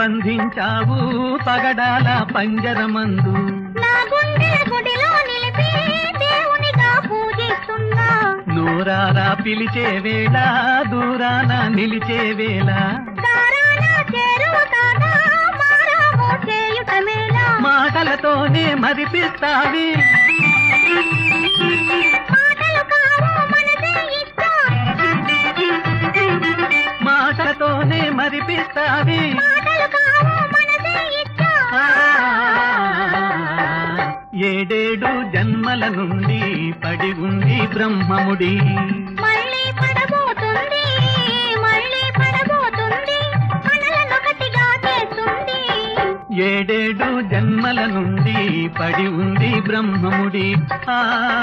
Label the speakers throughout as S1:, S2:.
S1: బంధించావు పగడాల పంజరమందు
S2: నా గుండె గుడిలో నిలిపి దేవునిగా పూజిస్తున్నా
S1: నూరారా పిలిచే వేళ దూరాన నిలిచే వేళ
S2: దారాన చేరువ కాదా మారాము చేయుట మేళ
S1: మాటలతోనే మరిపిస్తావి
S2: మాటలు కావు మనసే ఇష్టం
S1: మాటలతోనే మరిపిస్తావి
S2: మాటలు కావు మనసే ఇష్టం
S1: ఆ, ఏడేడు జన్మల నుండి పడి ఉంది బ్రహ్మముడి
S2: మళ్ళీ పడబోతుంది మళ్ళీ పడబోతుంది కనలనొకటిగా చేస్తుంది
S1: ఏడేడు జన్మల నుండి పడి ఉంది బ్రహ్మముడి ఆ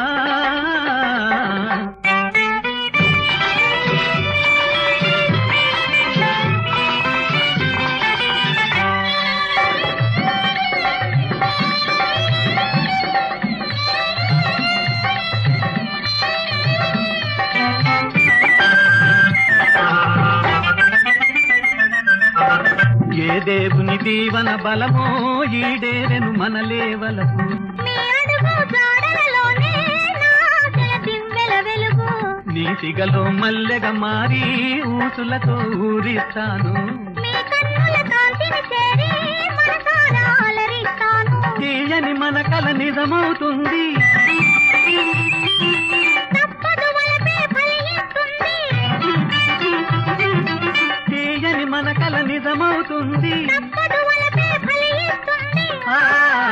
S1: ఏ దేవుని దీవన బలమో ఈడేరెను మనలేవలపు
S2: నీ అడుగు జాడలలోనే నా ఆశల దివ్వెల వెలుగు
S1: నీ సిగలో మల్లెగా మారి ఊసులతో ఊరిస్తాను
S2: మీ కన్నుల కాంతిని చేరి మనసారా అలరిస్తాను
S1: తీయని మన కల నిజమవుతుంది
S2: తప్పదు వలపే ఫలిస్తుంది
S1: తీయని మన కల నిజమవుతుంది
S2: తప్పదు వలపే ఫలిస్తుంది
S1: ఆ,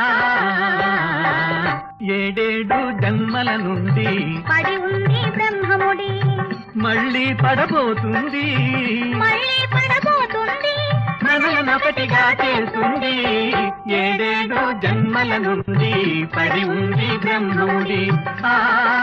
S1: ఏడేడు జన్మల నుండి
S2: పడి ఉంది బ్రహ్మముడి
S1: మళ్ళీ పడబోతుంది
S2: మళ్ళీ పడబోతుంది
S1: మనలనొకటిగా చేస్తుంది ఏడేడు జన్మల నుండి పడి ఉంది బ్రహ్మముడి ఆ